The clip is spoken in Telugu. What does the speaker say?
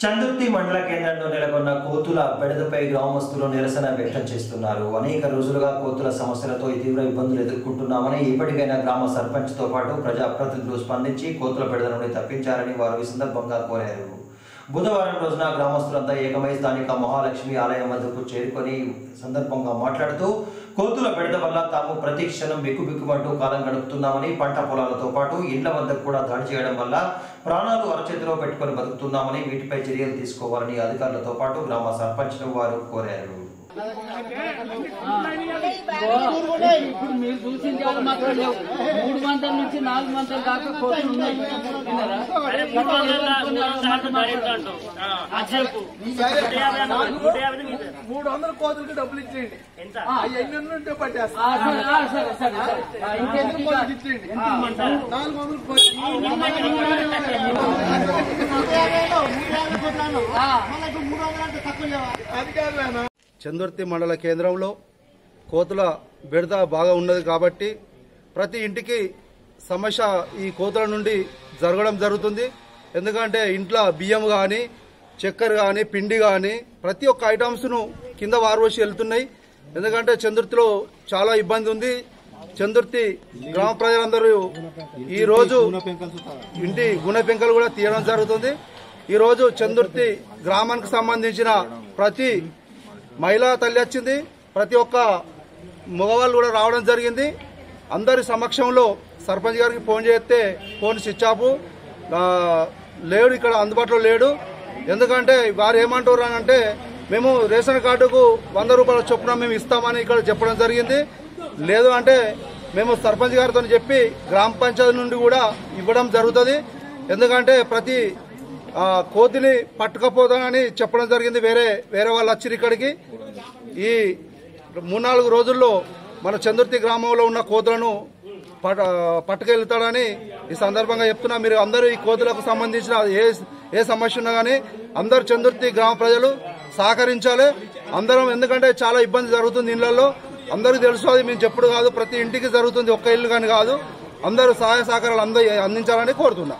చందుర్తి మండల కేంద్రంలో నెలకొన్న కోతుల బెడదపై గ్రామస్తులు నిరసన వ్యక్తం చేస్తున్నారు అనేక రోజులుగా కోతుల సమస్యలతో తీవ్ర ఇబ్బందులు ఎదుర్కొంటున్నామని ఇప్పటికైనా గ్రామ సర్పంచ్తో పాటు ప్రజాప్రతినిధులు స్పందించి కోతుల బెడద నుండి తప్పించారని వారు ఈ సందర్భంగా కోరారు బుధవారం రోజున గ్రామస్తులంతా ఏకమై స్థానిక మహాలక్ష్మి ఆలయం వద్దకు చేరుకొని సందర్భంగా మాట్లాడుతూ కోతుల బెడద వల్ల తాము ప్రతి క్షణం బిక్కుబిక్కుమంటూ కాలం గడుపుతున్నామని పంట పొలాలతో పాటు ఇండ్ల వద్దకు కూడా దాడి చేయడం వల్ల ప్రాణాలు అరచేతిలో పెట్టుకొని బతుకుతున్నామని వీటిపై చర్యలు తీసుకోవాలని అధికారులతో పాటు గ్రామ సర్పంచ్ను వారు కోరారు ఇప్పుడు మీరు చూసిన వాళ్ళు మాత్రం లేవు మూడు మంతల నుంచి నాలుగు మంతల దాకా కోట్లు ఉన్నాయి విన్నారా? మూడు వందల కోతులకి డబ్బులు ఇచ్చేయండి అవి ఎన్ని ఉంటే పట్టేస్తా ఆ, సరే, ఆ, సరే, సరే, సరే. ఆ, ఇంకెందుకు ఇంకెందుకు కోతులకి ఇచ్చేయండి నాలుగు వందలు కోతులు ఆ, అధికారులేనా చందుర్తి మండల కేంద్రంలో కోతుల బెడద బాగా ఉన్నది కాబట్టి ప్రతి ఇంటికి సమస్య ఈ కోతుల నుండి జరగడం జరుగుతుంది ఎందుకంటే ఇంట్లో బియ్యం కానీ చక్కెర కానీ పిండి కానీ ప్రతి ఒక్క ఐటమ్స్ను కింద వారవసి వెళ్తున్నాయి ఎందుకంటే చందుర్తిలో చాలా ఇబ్బంది ఉంది చందుర్తి గ్రామ ప్రజలందరూ ఈ రోజు ఇంటి గుణ పెంకలు కూడా తీయడం జరుగుతుంది ఈ రోజు చందుర్తి గ్రామానికి సంబంధించిన ప్రతి మహిళా తల్లి వచ్చింది ప్రతి ఒక్క మగవాళ్ళు కూడా రావడం జరిగింది అందరి సమక్షంలో సర్పంచ్ గారికి ఫోన్ చేస్తే ఫోన్ స్విచ్ ఆఫ్ ఆ, లేడు ఇక్కడ అందుబాటులో లేడు ఎందుకంటే వారు ఏమంటారు అని అంటే మేము రేషన్ కార్డుకు వంద రూపాయల చొప్పున మేము ఇస్తామని ఇక్కడ చెప్పడం జరిగింది లేదు అంటే మేము సర్పంచ్ గారితో చెప్పి గ్రామ పంచాయతీ నుండి కూడా ఇవ్వడం జరుగుతుంది ఎందుకంటే ప్రతి ఆ, కోతిని పట్టుకపోతానని చెప్పడం జరిగింది వేరే వేరే వాళ్ళు వచ్చారు ఇక్కడికి ఈ మూడు నాలుగు రోజుల్లో మన చందుర్తి గ్రామంలో ఉన్న కోతులను పట పట్టుకెళ్తాడని ఈ సందర్భంగా చెప్తున్నా మీరు అందరూ ఈ కోతులకు సంబంధించిన ఏ ఏ సమస్య ఉన్నా కానీ అందరూ చందుర్తి గ్రామ ప్రజలు సహకరించాలి అందరం ఎందుకంటే చాలా ఇబ్బంది జరుగుతుంది ఇళ్లలో అందరికీ తెలుసు అది మేము చెప్పుడు కాదు ప్రతి ఇంటికి జరుగుతుంది ఒక్క ఇల్లు కానీ కాదు అందరూ సహాయ సహకారాలు అంద అందించాలని కోరుతున్నా